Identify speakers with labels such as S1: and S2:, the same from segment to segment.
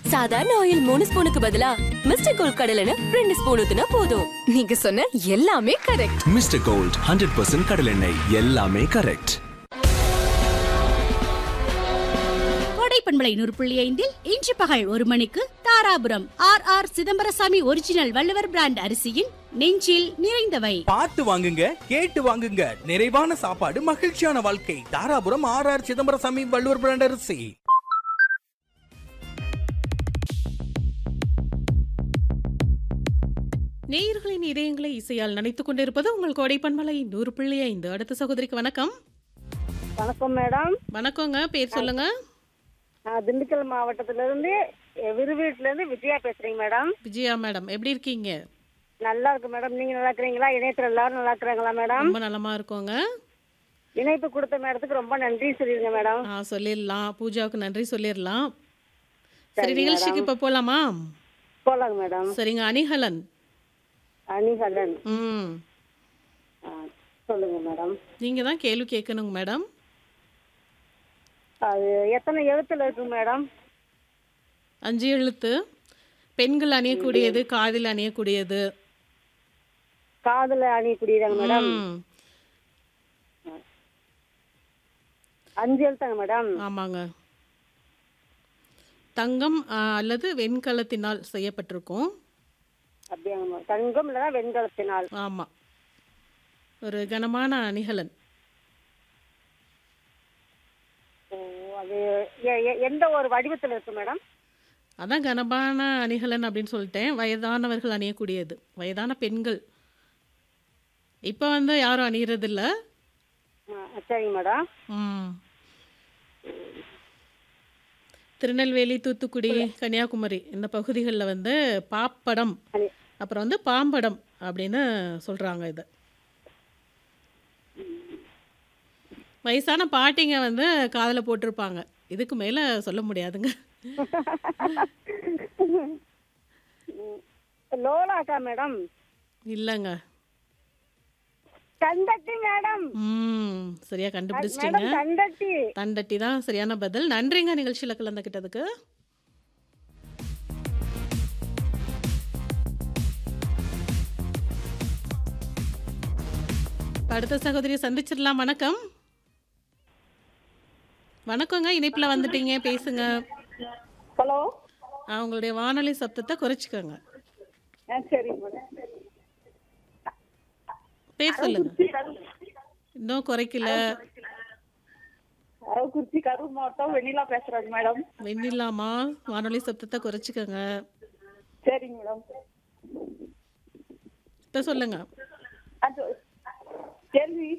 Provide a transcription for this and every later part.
S1: சாதாரண ஆயில் மூணு ஸ்பூனுக்கு பதிலா மிஸ்டர் கோல்ட் கடலைன்னு ரெண்டு ஸ்பூன் ஊத்துனா போதும்
S2: நீங்க சொன்ன எல்லாமே correct
S3: mister gold hundred percent கடலெண்ணெய் எல்லாமே கரெக்ட்
S4: கோடை பண்பலை நூறு புள்ளி ஐந்தில் இன்று பகல் ஒரு மணிக்கு Dharapuram R R Chidambarasamy original Valluvar brand அரிசியின் நெஞ்சில் நிறைந்தவை
S5: பார்த்து வாங்குங்க கேட்டு வாங்குங்க நிறைவான சாப்பாடு மகிழ்ச்சியான வாழ்க்கை Dharapuram R R Chidambarasamy Valluvar brand அரிசி
S6: நேயர்களின் இதயங்களை இசையால் நினைத்துக் கொண்டிருப்பது உங்கள் கோடை பண்பலை நூறு பிள்ளை ஐந்து அடுத்த சகோதரிக்கு வணக்கம்
S7: வணக்கம் மேடம்
S6: வணக்கங்க பேர் சொல்லுங்க
S7: நான் திண்டுக்கல் மாவட்டத்துல இருந்து விருவீட்டுல இருந்து விஜயா பேசுறேங்க மேடம்
S6: விஜயா மேடம் எப்படி இருக்கீங்க
S7: நல்லா இருக்கு மேடம் நீங்க நல்லா இருக்கிறீங்களா இணையத்துல எல்லாரும் நல்லா இருக்கிறாங்களா மேடம்
S6: ரொம்ப நலமா இருக்கோங்க
S7: இணைப்பு கொடுத்த மேடத்துக்கு ரொம்ப நன்றி சொல்லிருங்க மேடம்
S6: ஆ சொல்லிடலாம் பூஜாவுக்கு நன்றி சொல்லிடலாம் சரி
S7: சரிங்க
S6: நிகழ்ச்சிக்கு இப்ப போலாமா
S7: போலாங்க மேடம்
S6: சரிங்க அணிகலன்
S7: அணிகலன்
S6: ம்
S7: ஆ, சொல்லுங்க மேடம்
S6: நீங்க தான் கேள்வி கேட்கணுங்க மேடம்
S7: அது எத்தனை எழுத்துல இருக்கு மேடம்
S6: அஞ்சு எழுத்து பெண்கள் அணியக்கூடியது காதில் அணியக்கூடியது
S7: காதுல அணியக்கூடியதாங்க மேடம்
S6: ம்,
S7: அஞ்சு எழுத்தாங்க மேடம்
S6: ஆமாங்க தங்கம் ஆ, அல்லது வெண்கலத்தினால் செய்யப்பட்டிருக்கும்
S7: அப்படியாங்க மேடம் தங்கம் இல்லைன்னா வெண்கலத்தினால்
S6: ஆமாம் ஒரு கனமான அணிகலன்
S7: ஓ, அது எ- எ- எந்த ஒரு வடிவத்துல இருக்கு மேடம்
S6: அதான் கனமான அணிகலன் அப்படின்னு சொல்லிட்டேன் வயதானவர்கள் அணியக்கூடியது வயதான பெண்கள் இப்போ வந்து யாரும் அணியறதில்ல
S7: ஆ, சரிங்க மேடம்
S6: ம் திருநெல்வேலி தூத்துக்குடி கன்னியாகுமரி இந்த பகுதிகளில் வந்து பாப்படம்
S7: அணி-
S6: அப்புறம் வந்து பாம்படம் அப்படின்னு சொல்கிறாங்க இது வயசான பாட்டிங்க வந்து காதில் போட்டிருப்பாங்க இதுக்கு மேலே சொல்ல முடியாதுங்க
S7: லோலாக்கா மேடம்
S6: இல்லைங்க
S7: கண்டக்டி மேடம்
S6: ம் சரியா கண்டுபிடிச்சிட்டீங்க
S7: மேடம் கண்டக்டி
S6: தண்டட்டி தான் சரியான பதில் நன்றிங்க நிகழ்ச்சியில் கலந்துக்கிட்டதுக்கு அடுத்த சகோதரியை சந்திச்சிடலாம் வணக்கம் வணக்கங்க இணைப்பில் வந்துட்டீங்க பேசுங்க
S7: ஹலோ
S6: ஆ, உங்களுடைய வானொலி சப்தத்தை குறைச்சிக்கோங்க
S7: சரி மேடம்
S6: பேர் சொல்லுங்க இன்னும் குறைக்கல
S7: அரவக்குறிச்சி கரூர் மாவட்டம் வெண்ணிலா பேசுறேங்க மேடம்
S6: வெண்ணிலாமா வானொலி சப்தத்தை குறைச்சிக்கோங்க
S7: சரிங்க மேடம்
S6: இப்போ சொல்லுங்க
S7: அது கேள்வி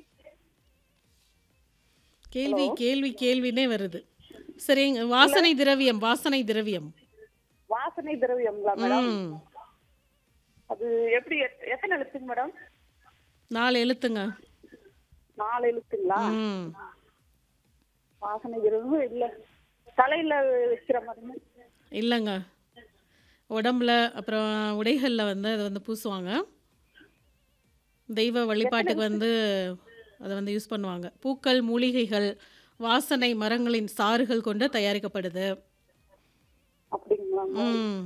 S6: கேள்வி கேள்வி கேள்வினே வருது சரிங்க வாசனை திரவியம் வாசனை திரவியம்
S7: வாசனை திரவியங்களா மேடம்
S6: ம்
S7: அது எப்படி எத்- எத்தனை எழுத்துங்க மேடம்
S6: நாலு எழுத்துங்க
S7: நாலு எழுத்துங்களா
S6: ம்
S7: வாசனை திரவியம் இல்ல தலையில வைக்கிற மாதிரி
S6: இல்லைங்க உடம்புல அப்புறம் உடைகளில் வந்து அதை வந்து பூசுவாங்க தெய்வ வழிபாட்டுக்கு வந்து அதை வந்து யூஸ் பண்ணுவாங்க பூக்கள் மூலிகைகள் வாசனை மரங்களின் சாறுகள் கொண்டு தயாரிக்கப்படுது
S7: அப்படிங்களா
S6: ம்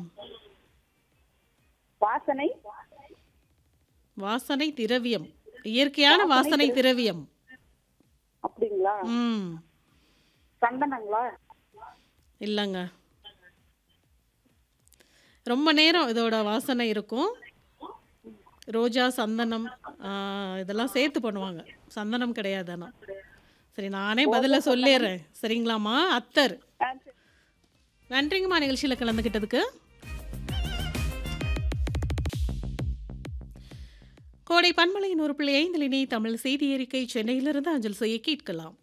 S7: வாசனை
S6: வாசனை திரவியம் இயற்கையான வாசனை திரவியம்
S7: அப்படிங்களா
S6: ம்
S7: சந்தனங்களா
S6: இல்லைங்க ரொம்ப நேரம் இதோட வாசனை இருக்கும் ரோஜா சந்தனம் ஆ, இதெல்லாம் சேர்த்து பண்ணுவாங்க சந்தனம் கிடையாது ஆனால் சரி நானே பதில சொல்லிடுறேன் சரிங்களாம்மா அத்தர்
S7: ஆ, சரி.
S6: நன்றிங்கம்மா நிகழ்ச்சியில் கலந்துக்கிட்டதுக்கு கோடை பன்மலையின் ஒரு பிள்ளை ஐந்திலினி தமிழ் செய்தி அறிக்கை சென்னையிலிருந்து அஞ்சல் செய்ய கேட்கலாம்